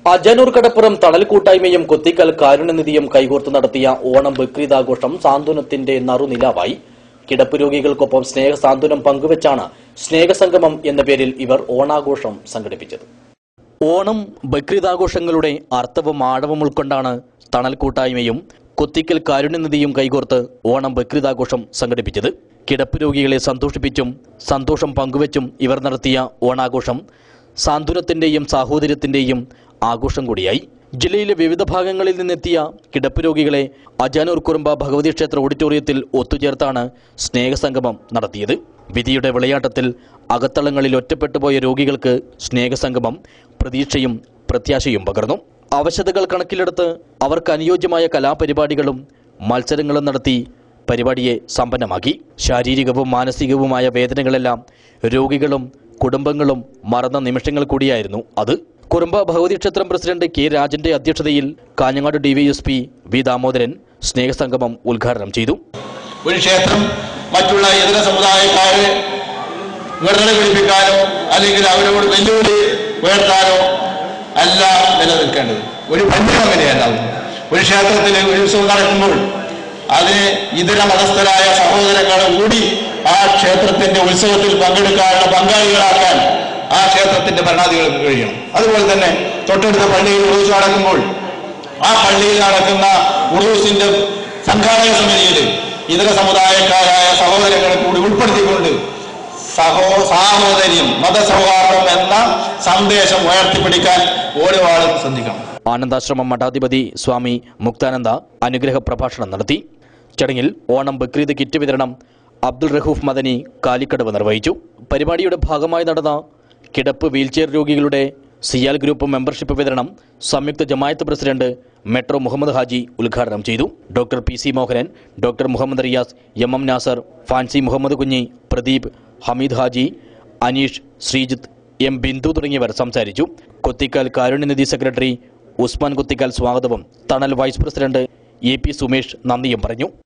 അജനൂർ കടപ്പുറം തണൽ കൂട്ടായ്മയും കൊത്തിക്കൽ കാരുണ്യനിധിയും കൈകോർത്ത് നടത്തിയ ഓണം ബക്രീദാഘോഷം സാന്ത്വനത്തിന്റെ നറുനിലാവായി കിടപ്പ് രോഗികൾക്കൊപ്പം സ്നേഹ സാന്ത്വനം പങ്കുവച്ചാണ് സ്നേഹസംഗമം എന്ന പേരിൽ ഇവർ ഓണാഘോഷം സംഘടിപ്പിച്ചത് ഓണം ബക്രീദാഘോഷങ്ങളുടെ അർത്ഥവും ആഴവും ഉൾക്കൊണ്ടാണ് തണൽ കൂട്ടായ്മയും കൊത്തിക്കൽ കാരുണ്യനിധിയും കൈകോർത്ത് ഓണം ബക്രീദാഘോഷം സംഘടിപ്പിച്ചത് കിടപ്പ് രോഗികളെ സന്തോഷിപ്പിച്ചും സന്തോഷം പങ്കുവച്ചും ഇവർ നടത്തിയ ഓണാഘോഷം സാന്ത്വനത്തിന്റെയും സാഹോദര്യത്തിന്റെയും ആഘോഷം കൂടിയായി ജില്ലയിലെ വിവിധ ഭാഗങ്ങളിൽ നിന്നെത്തിയ കിടപ്പ് രോഗികളെ അജാനൂർ കുറുമ്പ ഭഗവതി ക്ഷേത്ര ഓഡിറ്റോറിയത്തിൽ ഒത്തുചേർത്താണ് സ്നേഹസംഗമം നടത്തിയത് വിധിയുടെ വിളയാട്ടത്തിൽ അകത്തളങ്ങളിൽ ഒറ്റപ്പെട്ടുപോയ രോഗികൾക്ക് സ്നേഹസംഗമം പ്രതീക്ഷയും പ്രത്യാശയും പകർന്നു അവശതകൾ കണക്കിലെടുത്ത് അവർക്ക് അനുയോജ്യമായ കലാപരിപാടികളും മത്സരങ്ങളും നടത്തി പരിപാടിയെ സമ്പന്നമാക്കി ശാരീരികവും മാനസികവുമായ വേദനകളെല്ലാം രോഗികളും കുടുംബങ്ങളും മറന്ന നിമിഷങ്ങൾ കൂടിയായിരുന്നു അത് കുറുമ്പ ഭഗവതി ക്ഷേത്രം പ്രസിഡന്റ് കെ രാജന്റെ അധ്യക്ഷതയിൽ കാഞ്ഞങ്ങാട് ഡിവൈഎസ്പി വി ദാമോദരൻ സ്നേഹസംഗമം ഉദ്ഘാടനം ചെയ്തു ഒരു ക്ഷേത്രം മറ്റുള്ള ഇതര സമുദായക്കാരെ വിടല് പിടിപ്പിക്കാനോ അല്ലെങ്കിൽ അവരോട് വെല്ലുവിളി ഉയർത്താനോ അല്ല നിലനിൽക്കേണ്ടത് ഒരു ബന്ധം അങ്ങനെയല്ല ഒരു ക്ഷേത്രത്തിൽ ഒരു ഉത്സവം നടക്കുമ്പോൾ അതിന് ഇതര മതസ്ഥരായ സഹോദരങ്ങളെ കൂടി ആ ക്ഷേത്രത്തിന്റെ ഉത്സവത്തിൽ പങ്കെടുക്കാനുള്ള പങ്കാളികളാക്കാൻ ആ ക്ഷേത്രത്തിന്റെ ഭരണാധികാരികൾക്ക് കഴിയണം അതുപോലെ തന്നെ തൊട്ടടുത്ത പള്ളിയിൽ ഉറൂസ് നടക്കുമ്പോൾ ആ പള്ളിയിൽ നടക്കുന്ന ഉറൂസിന്റെ സംഘാടക സമിതിയിൽ ഇതര സമുദായക്കാരായ സഹോദരങ്ങളെ കൂടി ഉൾപ്പെടുത്തിക്കൊണ്ട് സഹോ സാഹോദര്യം മതസൗഹാർദ്ദം എന്ന സന്ദേശം ഉയർത്തിപ്പിടിക്കാൻ ഓരോ ആളും ശ്രദ്ധിക്കണം ആനന്ദാശ്രമം മഠാധിപതി സ്വാമി മുക്താനന്ദ അനുഗ്രഹ പ്രഭാഷണം നടത്തി ചടങ്ങിൽ ഓണം ബക്രീദ് കിറ്റ് വിതരണം അബ്ദുൾ റഹൂഫ് മദനി കാലിക്കടവ് നിർവഹിച്ചു പരിപാടിയുടെ ഭാഗമായി നടന്ന കിടപ്പ് വീൽചെയർ രോഗികളുടെ സിയാൽ ഗ്രൂപ്പ് മെമ്പർഷിപ്പ് വിതരണം സംയുക്ത ജമായത്ത് പ്രസിഡന്റ് മെട്രോ മുഹമ്മദ് ഹാജി ഉദ്ഘാടനം ചെയ്തു doctor P C Mohanan doctor Muhammad Riyas M M Nasar fancy Muhammad Kunhi Pradeep Hameed Haji Aneesh Sreejith M Bindu തുടങ്ങിയവർ സംസാരിച്ചു കൊത്തിക്കാൽ കാരുണ്യനിധി സെക്രട്ടറി ഉസ്മാൻ കൊത്തിക്കാൽ സ്വാഗതവും Thanal vice president A P Sumesh നന്ദിയും പറഞ്ഞു